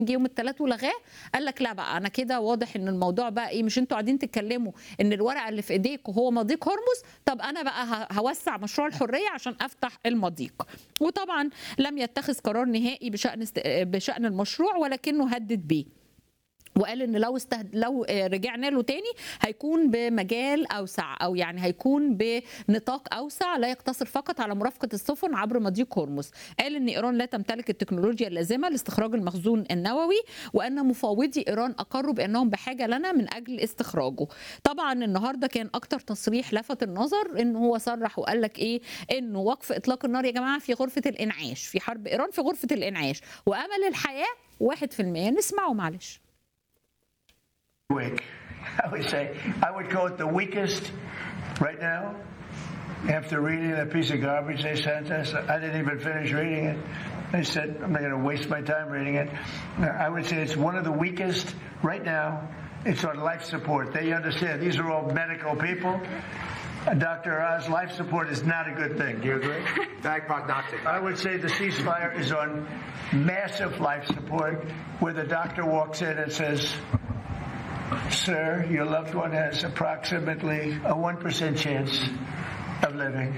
جه يوم الثلاث ولغاه قال لك لا بقى انا كده واضح ان الموضوع بقى ايه مش انتوا قاعدين تتكلموا ان الورقه اللي في ايديك وهو مضيق هرمز طب انا بقى ه- هوسع مشروع الحريه عشان افتح المضيق وطبعا لم يتخذ قرار نهائي بشان است... بشان المشروع ولكنه هدد بيه وقال ان لو استهد... لو آه، رجعنا له تاني هيكون بمجال اوسع او يعني هيكون بنطاق اوسع لا يقتصر فقط على مرافقه السفن عبر مضيق هرمز قال ان ايران لا تمتلك التكنولوجيا اللازمه لاستخراج المخزون النووي وان مفاوضي ايران اقروا بانهم بحاجه لنا من اجل استخراجه طبعا النهارده كان اكتر تصريح لفت النظر ان هو صرح وقال لك ايه انه وقف اطلاق النار يا جماعه في غرفه الانعاش في حرب ايران في غرفه الانعاش وامل الحياه 1% نسمعه معلش weak. I would say I would call it the weakest right now. After reading that piece of garbage they sent us, I didn't even finish reading it. They said I'm not going to waste my time reading it. I would say it's one of the weakest right now. It's on life support. They understand these are all medical people. Uh, Dr. Oz, life support is not a good thing. Do you agree? Bad prognostic. I would say the ceasefire is on massive life support where the doctor walks in and says, Sir, your loved one has approximately a 1% chance of living.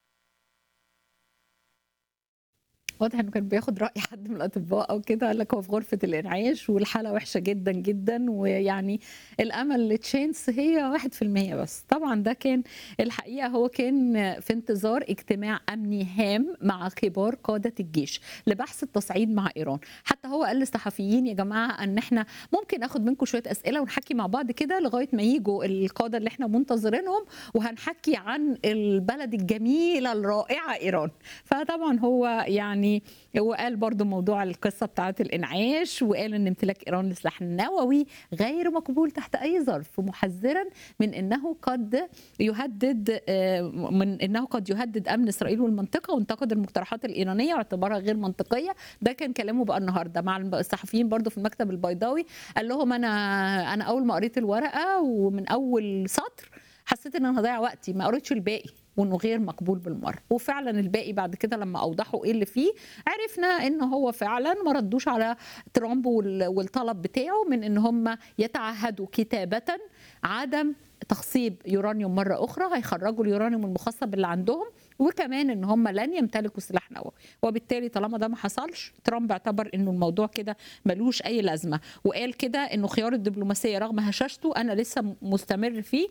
واضح انه كان بياخد راي حد من الاطباء او كده قال لك هو في غرفه الانعاش والحاله وحشه جدا جدا ويعني الامل تشانس هي 1% بس طبعا ده كان الحقيقه هو كان في انتظار اجتماع امني هام مع كبار قاده الجيش لبحث التصعيد مع ايران حتى هو قال للصحفيين يا جماعه ان احنا ممكن اخد منكم شويه اسئله ونحكي مع بعض كده لغايه ما يجوا القاده اللي احنا منتظرينهم وهنحكي عن البلد الجميله الرائعه ايران فطبعا هو يعني هو قال برضو موضوع القصة بتاعت الإنعاش وقال أن امتلاك إيران للسلاح النووي غير مقبول تحت أي ظرف محذرا من أنه قد يهدد آه، من أنه قد يهدد أمن إسرائيل والمنطقة وانتقد المقترحات الإيرانية واعتبارها غير منطقية ده كان كلامه بقى النهاردة مع الصحفيين برضو في المكتب البيضاوي قال لهم أنا أنا أول ما قريت الورقة ومن أول سطر حسيت ان انا هضيع وقتي ما قريتش الباقي وانه غير مقبول بالمره وفعلا الباقي بعد كده لما اوضحوا ايه اللي فيه عرفنا ان هو فعلا ما ردوش على ترامب وال- والطلب بتاعه من ان هم يتعهدوا كتابه عدم تخصيب يورانيوم مره اخرى هيخرجوا اليورانيوم المخصب اللي عندهم وكمان ان هم لن يمتلكوا سلاح نووي وبالتالي طالما ده ما حصلش ترامب اعتبر انه الموضوع كده ملوش اي لازمه وقال كده انه خيار الدبلوماسيه رغم هشاشته انا لسه مستمر فيه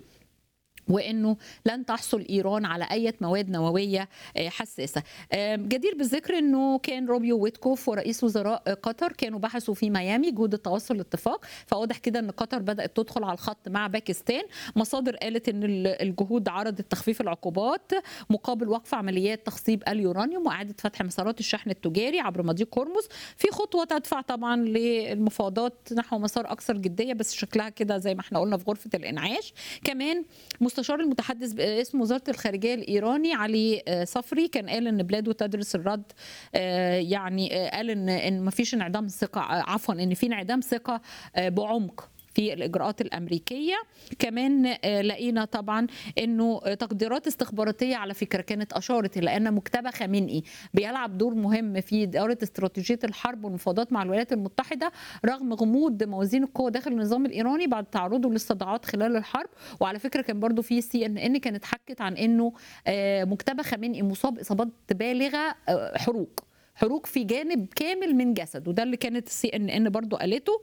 وانه لن تحصل ايران على اي مواد نوويه آه، حساسه آم، جدير بالذكر انه كان روبيو ويتكوف ورئيس وزراء آه، قطر كانوا بحثوا في ميامي جهود التوصل لاتفاق فواضح كده ان قطر بدات تدخل على الخط مع باكستان مصادر قالت ان ال- الجهود عرضت تخفيف العقوبات مقابل وقف عمليات تخصيب اليورانيوم واعاده فتح مسارات الشحن التجاري عبر مضيق هرمز في خطوه تدفع طبعا للمفاوضات نحو مسار اكثر جديه بس شكلها كده زي ما احنا قلنا في غرفه الانعاش كمان مستشار المتحدث باسم وزاره الخارجيه الايراني علي آه، صفري كان قال ان بلاده تدرس الرد آه، يعني آه، قال ان ان ما فيش انعدام ثقه آه، عفوا ان في انعدام ثقه آه، بعمق في الاجراءات الامريكيه كمان آه، لقينا طبعا انه آه، تقديرات استخباراتيه على فكره كانت اشارت الى ان مجتبى خامنئي بيلعب دور مهم في اداره استراتيجيه الحرب والمفاوضات مع الولايات المتحده رغم غموض موازين القوى داخل النظام الايراني بعد تعرضه للصداعات خلال الحرب وعلى فكره كان برضو في سي ان ان كانت حكت عن انه آه، مجتبى خامنئي مصاب اصابات بالغه آه، حروق حروق في جانب كامل من جسده وده اللي كانت السي ان ان برضو قالته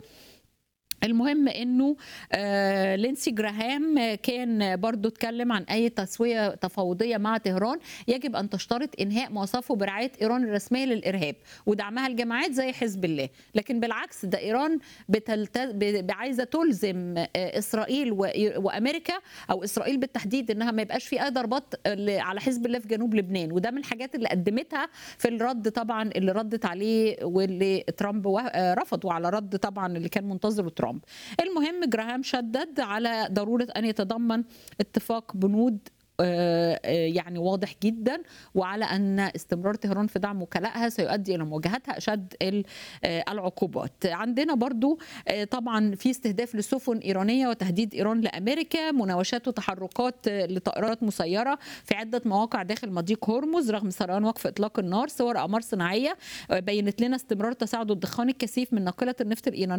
المهم انه آه لينسي جراهام آه، كان برضو اتكلم عن اي تسويه تفاوضيه مع طهران يجب ان تشترط انهاء ما وصفه برعايه ايران الرسميه للارهاب ودعمها الجماعات زي حزب الله لكن بالعكس ده ايران بتلت... ب- عايزه تلزم آه، اسرائيل و- وامريكا او اسرائيل بالتحديد انها ما يبقاش في اي ضربات آه، ل- على حزب الله في جنوب لبنان وده من الحاجات اللي قدمتها في الرد طبعا اللي ردت عليه واللي ترامب و- آه، رفض وعلى رد طبعا اللي كان منتظره ترامب المهم جراهام شدد على ضروره ان يتضمن اتفاق بنود يعني واضح جدا وعلى ان استمرار طهران في دعم وكلائها سيؤدي الى مواجهتها اشد العقوبات عندنا برضو طبعا في استهداف لسفن ايرانيه وتهديد ايران لامريكا مناوشات وتحركات لطائرات مسيره في عده مواقع داخل مضيق هرمز رغم سريان وقف اطلاق النار صور اقمار صناعيه بينت لنا استمرار تصاعد الدخان الكثيف من ناقله النفط الايرانيه